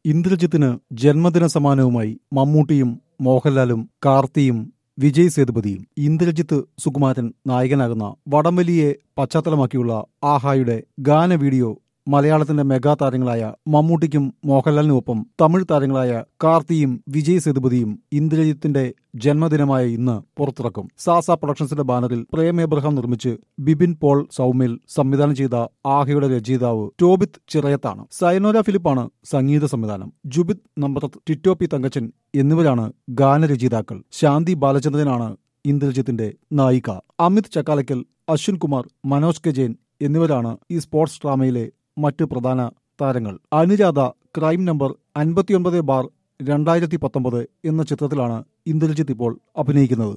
ഇന്ദ്രജിത്തിന് ജന്മദിന സമ്മാനവുമായി മമ്മൂട്ടിയും മോഹൻലാലും കാർത്തിയും വിജയ് സേതുപതിയും ഇന്ദ്രജിത്ത് സുകുമാരൻ നായകനാകുന്ന വടംവലിയെ പശ്ചാത്തലമാക്കിയുള്ള ആഹായുടെ ഗാന വീഡിയോ മലയാളത്തിന്റെ മെഗാ താരങ്ങളായ മമ്മൂട്ടിക്കും മോഹൻലാലിനുമൊപ്പം തമിഴ് താരങ്ങളായ കാർത്തിയും വിജയ് സേതുപതിയും ഇന്ദ്രജിത്തിന്റെ ജന്മദിനമായ ഇന്ന് പുറത്തിറക്കും സാസ പ്രൊഡക്ഷൻസിന്റെ ബാനറിൽ പ്രേം എബ്രഹാം നിർമ്മിച്ച് ബിബിൻ പോൾ സൗമിൽ സംവിധാനം ചെയ്ത ആഹയുടെ രചയിതാവ് ടോബിത് ചിറയത്താണ് സയനോര ഫിലിപ്പാണ് സംഗീത സംവിധാനം ജുബിത് നമ്രത് ടിറ്റോ പി തങ്കച്ചൻ എന്നിവരാണ് ഗാനരചയിതാക്കൾ ശാന്തി ബാലചന്ദ്രനാണ് ഇന്ദ്രജിത്തിന്റെ നായിക അമിത് ചക്കാലക്കൽ അശ്വിൻ കുമാർ മനോജ് കെ ജെയിൻ എന്നിവരാണ് ഈ സ്പോർട്സ് ഡ്രാമയിലെ മറ്റ് പ്രധാന താരങ്ങൾ അനുരാധ ക്രൈം നമ്പർ അൻപത്തിയൊൻപത് ബാർ രണ്ടായിരത്തി പത്തൊമ്പത് എന്ന ചിത്രത്തിലാണ് ഇന്ദ്രജിത്ത് ഇപ്പോൾ അഭിനയിക്കുന്നത്